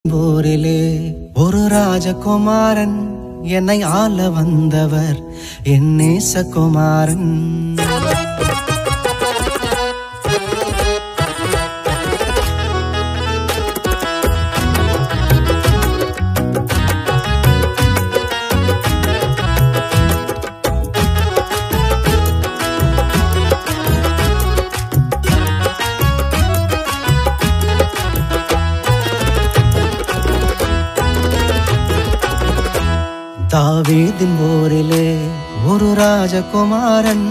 ஊரிலே ஒரு ராஜகுமாரன் என்னை ஆள வந்தவர் என் நேசகுமாரன் தாவீதின் ஊரிலே ஒரு ராஜகுமாரன்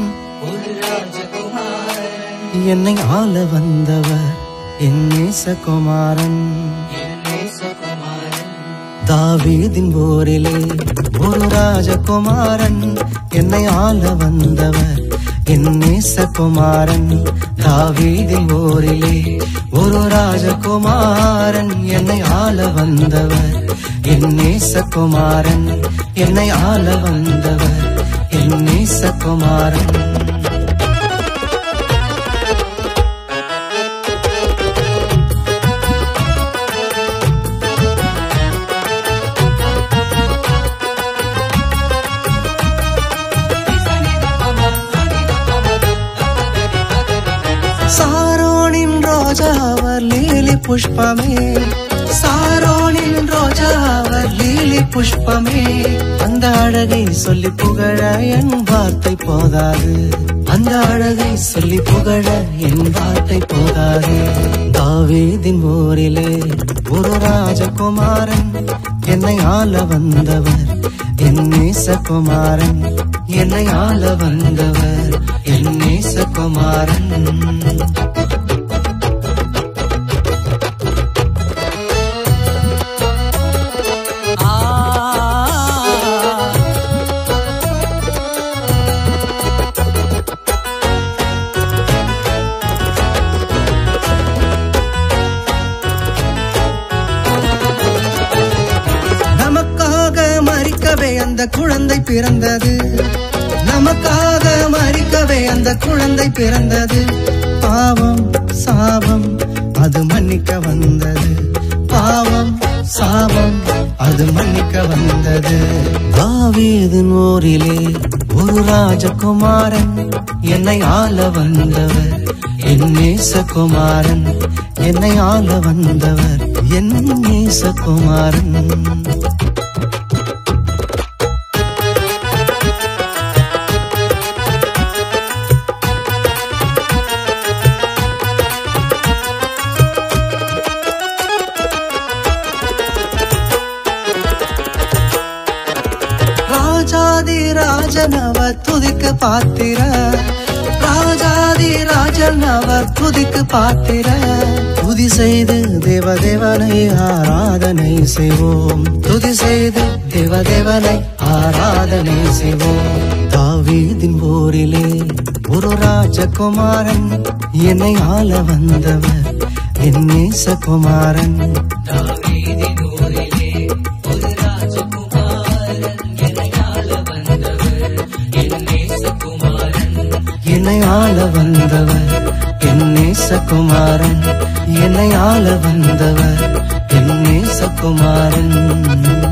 என்னை ஆள வந்தவர் என் நேசகுமாரன் தாவீதின் ஊரிலே ஒரு ராஜகுமாரன் என்னை ஆள வந்தவர் என் நேசகுமாரன் தாவீதின் ஊரிலே ஒரு ராஜகுமாரன் என்னை ஆள வந்தவர் என் நேசகுமாரன் என்னை ஆள வந்தவர் என் நேசகுமாரன் சாரோனின் ரோஜா அவர் லீலி புஷ்பமே சாரோனின் ரோஜா அவர் லீலி புஷ்பமே அந்த அழகை சொல்லி புகழ என் வார்த்தை போதாது அந்த அழகை சொல்லி புகழ என் வார்த்தை போதாது தாவீதின் ஊரிலே ஒரு ராஜகுமாரன் என்னை ஆள வந்தவர் என் நேசகுமாரன் என்னை ஆள வந்தவர் என் நேசகுமாரன் நமக்காக மறிக்கவே அந்த குழந்தை பிறந்தது நமக்காக மறிக்கவே அந்த குழந்தை பிறந்தது பாவம் சாபம் அது மன்னிக்க வந்தது பாவம் சாபம் அது மன்னிக்க வந்தது தாவீதின் ஊரிலே ஒரு ராஜகுமாரன் என்னை ஆள வந்தவர் என் நேசகுமாரன் என்னை ஆள வந்தவர் என் நேசகுமாரன் ராஜாதி ராஜன் அவர் துதிக்கு பாத்திர ராஜாதி ராஜன் அவர் துதிக்கு பாத்திர துதி செய்து தேவதேவனை ஆராதனை செய்வோம் துதி செய்து தேவதேவனை ஆராதனை செய்வோம் தாவீதின் ஊரிலே ஒரு ராஜகுமாரன் என்னை ஆள வந்தவர் என் நேசகுமாரன் தாவீதின் ஊரிலே ஒரு ராஜகுமாரன் என்னை ஆள வந்தவர் என் நேசகுமாரன் என்னை ஆள வந்தவர் என் நேசகுமாரன் என்னை ஆள வந்தவர் என் நேசகுமாரன்